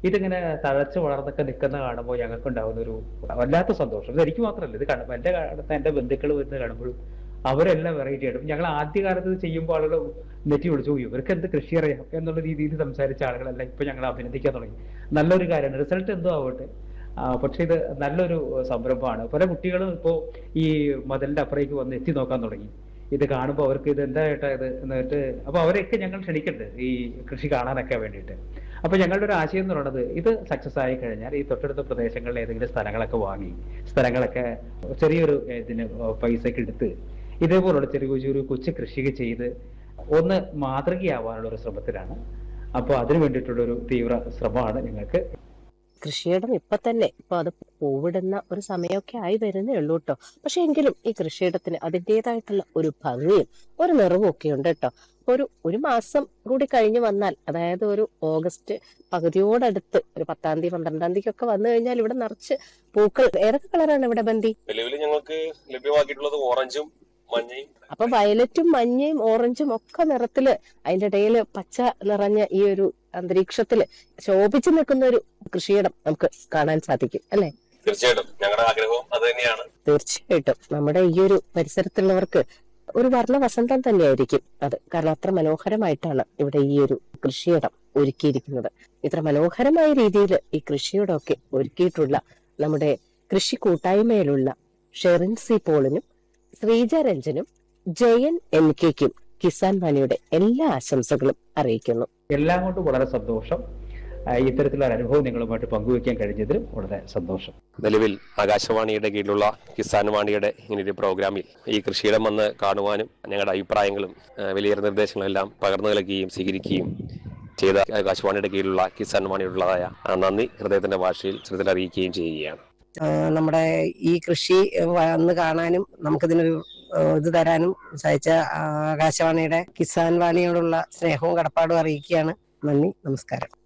ഇതിങ്ങനെ തഴച്ചു വളർന്നൊക്കെ നിൽക്കുന്ന കാണുമ്പോൾ ഞങ്ങൾക്ക് ഉണ്ടാകുന്ന ഒരു വല്ലാത്ത സന്തോഷം ഇത് എനിക്ക് മാത്രമല്ല ഇത് കാണുമ്പോൾ എന്റെ അടുത്ത് എന്റെ ബന്ധുക്കൾ വരുന്ന കാണുമ്പോഴും അവരെല്ലാം വെറൈറ്റി ആയിട്ട് ഞങ്ങൾ ആദ്യകാലത്ത് ഇത് ചെയ്യുമ്പോൾ ആളുകൾ നെറ്റി വിളിച്ചു പോയി ഇവർക്ക് എന്ത് കൃഷി അറിയാം എന്നുള്ള രീതിയിൽ സംസാരിച്ച ആളുകളെല്ലാം ഇപ്പൊ ഞങ്ങൾ അഭിനന്ദിക്കാൻ തുടങ്ങി നല്ലൊരു കാര്യമാണ് റിസൾട്ട് എന്തോ ആവട്ടെ ആ, പക്ഷെ ഇത് നല്ലൊരു സംരംഭമാണ് പല കുട്ടികളും ഇപ്പോ ഈ മതിലിന്റെ അപ്പുറേക്ക് വന്ന് എത്തി നോക്കാൻ തുടങ്ങി ഇത് കാണുമ്പോൾ അവർക്ക് ഇത് എന്താ ഏട്ടാ ഇത് എന്നിട്ട് അപ്പൊ അവരെയൊക്കെ ഞങ്ങൾ ക്ഷണിക്കുന്നുണ്ട് ഈ കൃഷി കാണാനൊക്കെ വേണ്ടിയിട്ട് അപ്പൊ ഞങ്ങളുടെ ഒരു ആശയം എന്ന് പറയുന്നത് ഇത് സക്സസ് ആയി കഴിഞ്ഞാൽ ഈ തൊട്ടടുത്ത പ്രദേശങ്ങളിൽ ഏതെങ്കിലും സ്ഥലങ്ങളൊക്കെ വാങ്ങി സ്ഥലങ്ങളൊക്കെ ചെറിയൊരു ഇതിന് പൈസക്ക് എടുത്ത് ഇതേപോലുള്ള ചെറിയ ചെറിയ കൊച്ചു കൃഷി ചെയ്ത് ഒന്ന് മാതൃകയാവാനുള്ള ഒരു ശ്രമത്തിലാണ് അപ്പോൾ അതിനു വേണ്ടിയിട്ടുള്ള ഒരു തീവ്ര ശ്രമമാണ് ഞങ്ങൾക്ക് കൃഷിയിടം ഇപ്പൊ തന്നെ ഇപ്പൊ അത് പൂവിടുന്ന ഒരു സമയമൊക്കെ ആയി വരുന്നേ ഉള്ളൂ കേട്ടോ പക്ഷെ എങ്കിലും ഈ കൃഷിയിടത്തിന് അതിൻ്റെതായിട്ടുള്ള ഒരു ഭംഗിയും ഒരു നിറവും ഒക്കെ ഉണ്ട് കേട്ടോ ഒരു ഒരു മാസം കൂടി കഴിഞ്ഞ് വന്നാൽ അതായത് ഒരു ഓഗസ്റ്റ് പകുതിയോടടുത്ത് ഒരു പത്താം തീയതി പന്ത്രണ്ടാം തീയതി ഒക്കെ വന്നു കഴിഞ്ഞാൽ ഇവിടെ നിറച്ച് പൂക്കൾ ഏതൊക്കെ കളറാണ് ഇവിടെ ബന്തി നിലവിൽ ഞങ്ങൾക്ക് ലഭ്യമാക്കിയിട്ടുള്ളത് ഓറഞ്ചും മഞ്ഞയും അപ്പൊ വയലറ്റും മഞ്ഞയും ഓറഞ്ചും ഒക്കെ നിറത്തില് അതിന്റെ ഇടയിൽ പച്ച നിറഞ്ഞ ഈ ഒരു അന്തരീക്ഷത്തില് ശോഭിച്ചു നിൽക്കുന്ന ഒരു കൃഷിയിടം നമുക്ക് കാണാൻ സാധിക്കും അല്ലെ തീർച്ചയായിട്ടും ഞങ്ങളുടെ ആഗ്രഹവും അത് തന്നെയാണ് തീർച്ചയായിട്ടും നമ്മുടെ ഈ ഒരു പരിസരത്തുള്ളവർക്ക് ഒരു വർണ്ണ വസന്തം തന്നെയായിരിക്കും അത് കാരണം അത്ര മനോഹരമായിട്ടാണ് ഇവിടെ ഈ ഒരു കൃഷിയിടം ഒരുക്കിയിരിക്കുന്നത് ഇത്ര മനോഹരമായ രീതിയിൽ ഈ കൃഷിയിടമൊക്കെ ഒരുക്കിയിട്ടുള്ള നമ്മുടെ കൃഷി കൂട്ടായ്മയിലുള്ള ഷെറിൻ സി പോളിനും ശ്രീജ രഞ്ജനും ജയൻ എൻ കെക്കും കിസാൻ വാണിയുടെ എല്ലാ ആശംസകളും അറിയിക്കുന്നു എല്ലാം കൊണ്ടും വളരെ സന്തോഷം ആ, ഇത്തരത്തിലുള്ള ഒരു അനുഭവം നിങ്ങളുമായിട്ട് പങ്കുവയ്ക്കാൻ കഴിഞ്ഞതിലും വളരെ സന്തോഷം നിലവിൽ ആകാശവാണിയുടെ കീഴിലുള്ള കിസാൻ വാണിയുടെ ഇങ്ങനൊരു പ്രോഗ്രാമിൽ ഈ കൃഷിയിടം വന്ന് കാണുവാനും ഞങ്ങളുടെ അഭിപ്രായങ്ങളും ആ, വലിയ നിർദ്ദേശങ്ങളും എല്ലാം പകർന്നു നൽകുകയും സ്വീകരിക്കുകയും ചെയ്ത ആകാശവാണിയുടെ കീഴിലുള്ള കിസാൻ വാണിയോടുള്ളതായ ആ നന്ദി ഹൃദയത്തിന്റെ ഭാഷയിൽ ശ്രദ്ധ അറിയിക്കുകയും ചെയ്യുകയാണ് ആ, നമ്മുടെ ഈ കൃഷി വന്ന് കാണാനും നമുക്കിതിനൊരു ആ, ഇത് തരാനും സഹായിച്ച ആകാശവാണിയുടെ കിസാൻ വാണിയോടുള്ള സ്നേഹവും കടപ്പാടും അറിയിക്കുകയാണ് നന്ദി നമസ്കാരം